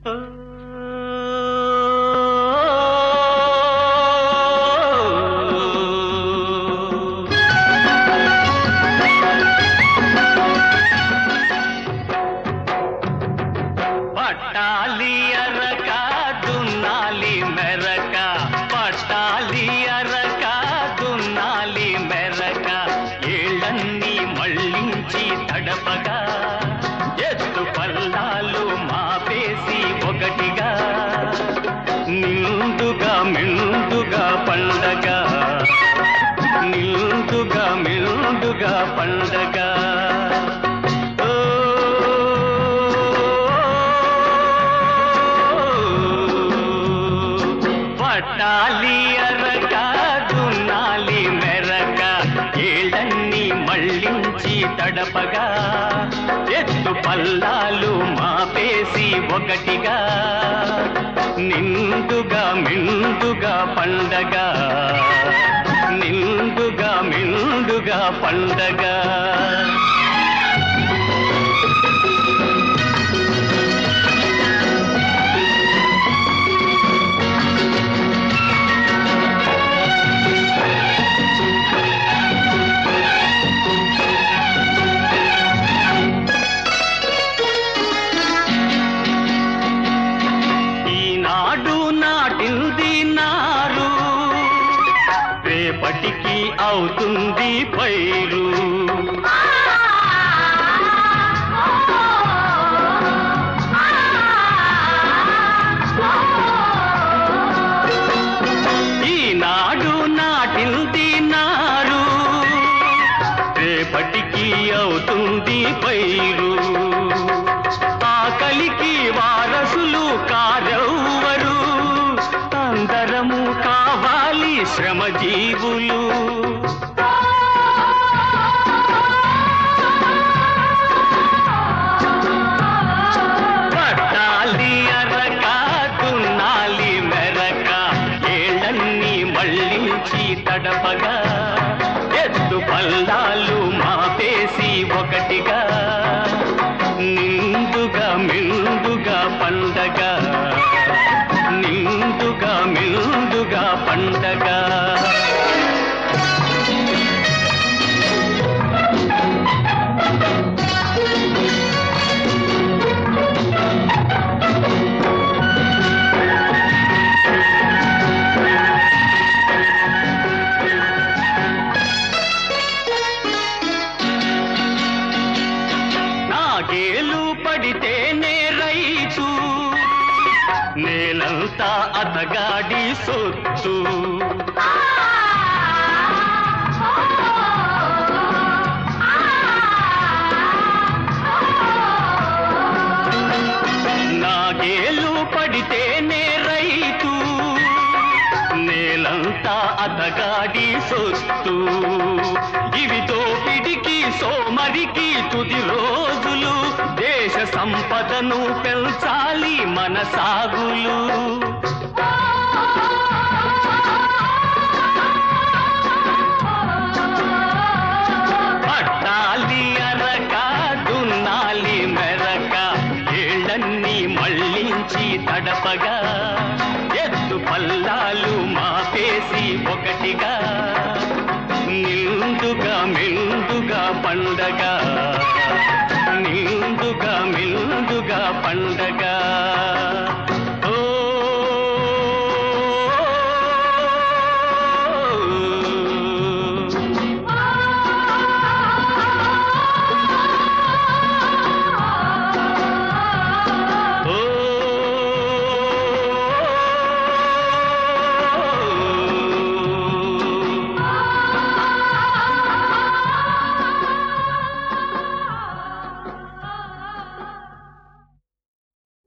పట్టాలి అరక దున్నాలి మెరక పట్టాలి అరక దున్నాలి మెరక ఏళ్ళన్నీ మళ్ళించి తడపగా ఎత్తు పల్లాలు మాపేసి ఒకటిగా నిండుగా మెండుగా పండగ నిండుగా మెండుగా పండగ ఓ పట్టాలి అరక దున్నాలి మెరక ఏళ్ళన్నీ మళ్ళించి తడపగా ఎత్తు పల్లాలు మాపేసి ఒకటిగా నిండుగా మిండుగా పండగ నిండుగా మిండుగా పండగ ఈనాడు నాటింది నారు రేపటికి అవుతుంది పైరు ఈనాడు నాటింది నారు రేపటికి అవుతుంది పైరు ఆకలికి వారసులు కారెవ్వరు అందరము కావాలి శ్రమజీవులు పట్టాలి అరక దున్నాలి మెరక ఏళ్ళన్నీ మళ్ళించి తడపగా ఎత్తు పల్లాలు మాపేసి ఒకటిగా నిండుగా మిండుగా పండగ నిండుగా మిండుగా పండగ నాగేలు పడితేనే రైతు నేలంతా అతగాడి సొత్తు నాగేలు పడితేనే రైతు నేలంతా అతగాడి సొత్తు ఇవి దోపిడికి సోమరికి తుది రోజులు దేశ సంపదను పెంచాలి మన సాగులు పట్టాలి అరక దున్నాలి మెరక ఏళ్ళన్నీ మళ్ళించి తడపగా ఎత్తు పల్లాలు మాపేసి ఒకటిగా నిండుగా మెండుగా పండగ నిండుగా మిండుగా పండగ